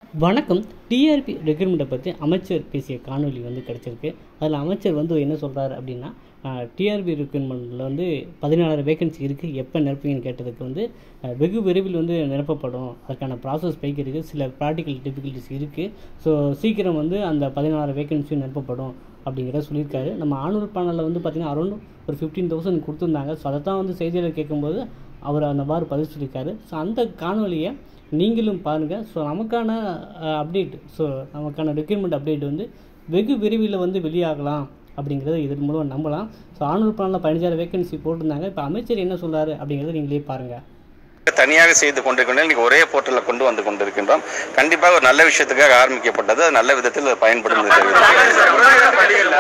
வணக்கம் டிஆர்பி ரெக்ரூட்மெண்ட்டை பற்றி அமைச்சர் பேசிய காணொளி வந்து கிடச்சிருக்கு அதில் அமைச்சர் வந்து என்ன சொல்கிறாரு அப்படின்னா டிஆர்பி ரெக்ரூட்மெண்ட்டில் வந்து பதினாலாயிரம் வேகன்சி இருக்குது எப்போ நிரப்புவீங்கன்னு கேட்டதுக்கு வந்து அஹ், வெகு விரைவில் வந்து நிரப்பப்படும் அதுக்கான ப்ராசஸ் போய்க்கு இருக்குது சில ப்ராக்டிக்கல் டிஃபிகல்ட்டிஸ் இருக்குது ஸோ சீக்கிரம் வந்து அந்த பதினாலாயிரம் வேகன்சியும் நிரப்பப்படும் அப்படிங்கிறத சொல்லியிருக்காரு நம்ம ஆனூர் பேனலில் வந்து பார்த்திங்கன்னா அரௌண்ட் ஒரு ஃபிஃப்டீன் தௌசண்ட் கொடுத்துருந்தாங்க ஸோ அதை தான் வந்து செய்தியில் கேட்கும்போது அவர் அந்த மாதிரி பதில் சொல்லியிருக்காரு ஸோ அந்த காணொலியை நீங்களும் பாருங்கள் ஸோ நமக்கான அப்டேட் ஸோ நமக்கான ரெக்யூர்மெண்ட் அப்டேட் வந்து வெகு விரைவில் வந்து வெளியாகலாம் அப்படிங்கிறத இதன் மூலம் நம்பலாம் ஸோ ஆனூர் பிளானில் பதினஞ்சாயிரம் வேகன்சி போட்டிருந்தாங்க இப்போ அமைச்சர் என்ன சொல்றாரு அப்படிங்கிறத நீங்களே பாருங்கள் தனியாக செய்து கொண்டிருக்கின்றோம் இன்னைக்கு ஒரே போர்ட்டலில் கொண்டு வந்து கொண்டிருக்கின்றோம் கண்டிப்பாக ஒரு நல்ல விஷயத்துக்காக ஆரம்பிக்கப்பட்டது அது நல்ல விதத்தில் அது பயன்படும் என்று தெரிவித்துக்கிறேன்.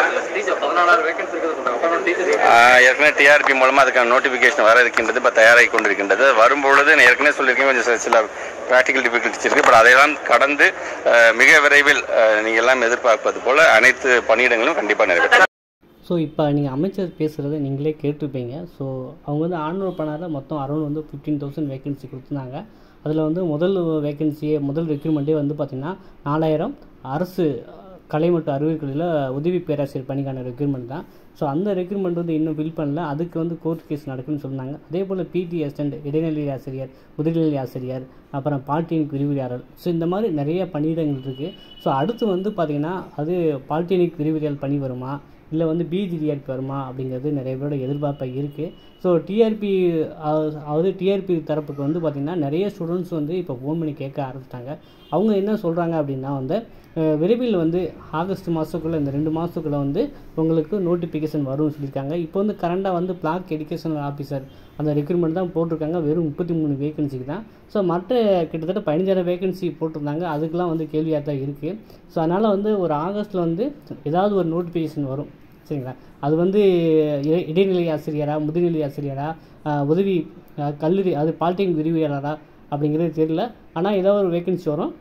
ஆஹ் ஏற்கனவே டிஆர்பி மூலமாக அதுக்கான நோட்டிஃபிகேஷன் வர இருக்கின்றது இப்போ தயாராகி கொண்டிருக்கின்றது வரும்பொழுது நான் ஏற்கனவே சொல்லியிருக்கேன் கொஞ்சம் சில- சில ப்ராக்டிக்கல் டிஃபிகல்ட்டிஸ் இருக்குது பட் அதையெல்லாம் கடந்து ஆஹ் மிக விரைவில் ஆஹ் நீங்கள் எல்லாம் எதிர்பார்ப்பது போல அனைத்து பணியிடங்களும் கண்டிப்பாக நிறைவேற்றும் ஸோ இப்போ நீங்கள் அமைச்சர் பேசுகிறத நீங்களே கேட்டிருப்பீங்க ஸோ அவங்க வந்து ஆனூர் பண்ணாத மொத்தம் அரௌண்ட் வந்து ஃபிஃப்டீன் தௌசண்ட் வேகன்சி கொடுத்துருந்தாங்க அதில் வந்து முதல் வேகன்சியே முதல் ரெக்ரூட்மெண்ட்டே வந்து பார்த்திங்கன்னா நாலாயிரம் அரசு கலை மற்றும் அறிவியல் கல்லூரியில் உதவி பேராசிரியர் பணிக்கான ரெக்ரூட்மெண்ட் தான் ஸோ அந்த ரெக்ரூட்மெண்ட் வந்து இன்னும் ஃபில் பண்ணல அதுக்கு வந்து கோர்ட் கேஸ் நடக்குன்னு சொன்னாங்க அதே போல் பிடி அசிஸ்டன்ட் இடைநிலை ஆசிரியர் முதுநிலை ஆசிரியர் அப்புறம் பாலிடெக்னிக் விரிவுரையாளர் ஸோ இந்த மாதிரி நிறைய பணியிடங்கள் இருக்குது ஸோ அடுத்து வந்து பார்த்திங்கன்னா அது பாலிடெக்னிக் விரிவுரையாளர் பணி வருமா இல்லை வந்து பிஜி டிஆர்பி வருமா அப்படிங்கிறது நிறைய பேரோட எதிர்பார்ப்பாக இருக்குது ஸோ டிஆர்பி அதாவது டிஆர்பி தரப்புக்கு வந்து பார்த்திங்கன்னா நிறைய ஸ்டூடெண்ட்ஸ் வந்து இப்போ ஃபோன் பண்ணி கேட்க ஆரம்பிச்சிட்டாங்க அவங்க என்ன சொல்கிறாங்க அப்படின்னா வந்து அஹ், விரைவில் வந்து ஆகஸ்ட் மாதத்துக்குள்ளே இந்த ரெண்டு மாதத்துக்குள்ளே வந்து உங்களுக்கு நோட்டிஃபிகேஷன் வரும்னு சொல்லியிருக்காங்க இப்போ வந்து கரண்டாக வந்து பிளாக் எஜுகேஷனல் ஆஃபீஸர் அந்த ரெக்ரூட்மெண்ட் தான் போட்டிருக்காங்க வெறும் முப்பத்தி மூணு வேகன்சிக்கு தான் ஸோ மற்ற கிட்டத்தட்ட பதினஞ்சாயிரம் வேகன்சி போட்டிருந்தாங்க அதுக்கெலாம் வந்து கேள்வியாக தான் இருக்குது ஸோ அதனால் வந்து ஒரு ஆகஸ்ட்டில் வந்து ஏதாவது ஒரு நோட்டிஃபிகேஷன் வரும் சரிங்களா அது வந்து இ- இடைநிலை ஆசிரியரா முதுநிலை ஆசிரியரா ஆஹ் உதவி ஆஹ் கல்லூரி அது பாலிடெக்னிக் விரிவியலாளரா அப்படிங்கிறது தெரியல ஆனால் ஏதோ ஒரு வேகன்சி வரும்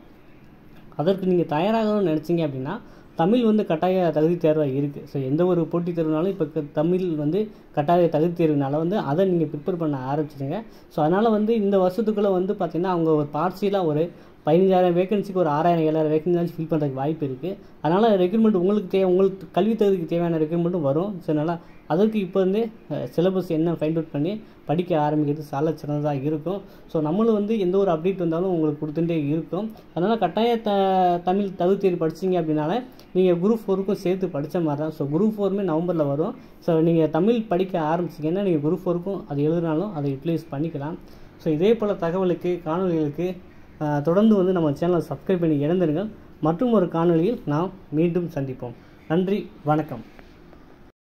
அதற்கு நீங்கள் தயாராகணும்னு நினச்சிங்க அப்படின்னா தமிழ் வந்து கட்டாய தகுதி தேர்வாக இருக்குது ஸோ எந்த ஒரு போட்டித் தேர்வுனாலும் இப்போ க- தமிழ் வந்து கட்டாய தகுதி தேர்வுனால வந்து அதை நீங்கள் ப்ரிப்பேர் பண்ண ஆரம்பிச்சிடுங்க ஸோ அதனால் வந்து இந்த வருஷத்துக்குள்ளே வந்து பார்த்திங்கன்னா அவங்க ஒரு பார்சியலாக ஒரு பதினஞ்சாயிரம் வேகன்சிக்கு ஒரு ஆறாயிரம் ஏழாயிரம் வேகன்சி ஃபில் பண்ணுறதுக்கு வாய்ப்பு இருக்குது அதனால் ரெக்ரூட்மெண்ட் உங்களுக்கு தேவை உங்களுக்கு கல்வி தகுதிக்கு தேவையான ரெக்ரூட்மெண்ட்டும் வரும் ஸோ அதனால் அதற்கு இப்போ வந்து சிலபஸ் என்ன ஃபைண்ட் அவுட் பண்ணி படிக்க ஆரம்பிக்கிறது சால சிறந்ததாக இருக்கும் ஸோ நம்மளும் வந்து எந்த ஒரு அப்டேட் வந்தாலும் உங்களுக்கு கொடுத்துட்டே இருக்கும் அதனால் கட்டாய த தமிழ் தகுதி தேர்வு படிச்சீங்க அப்படின்னால நீங்கள் குரூப் ஃபோருக்கும் சேர்த்து படித்த மாதிரி தான் ஸோ குரூப் ஃபோருமே நவம்பரில் வரும் ஸோ நீங்கள் தமிழ் படிக்க ஆரம்பிச்சிங்கன்னா நீங்கள் குரூப் ஃபோருக்கும் அது எழுதினாலும் அதை யூட்டிலைஸ் பண்ணிக்கலாம் ஸோ இதே போல் தகவலுக்கு காணொலிகளுக்கு ஆஹ், தொடர்ந்து வந்து நம்ம சேனலை சப்ஸ்கிரைப் பண்ணி இழந்திருங்கள் மற்றும் ஒரு காணொளியில் நாம் மீண்டும் சந்திப்போம் நன்றி வணக்கம்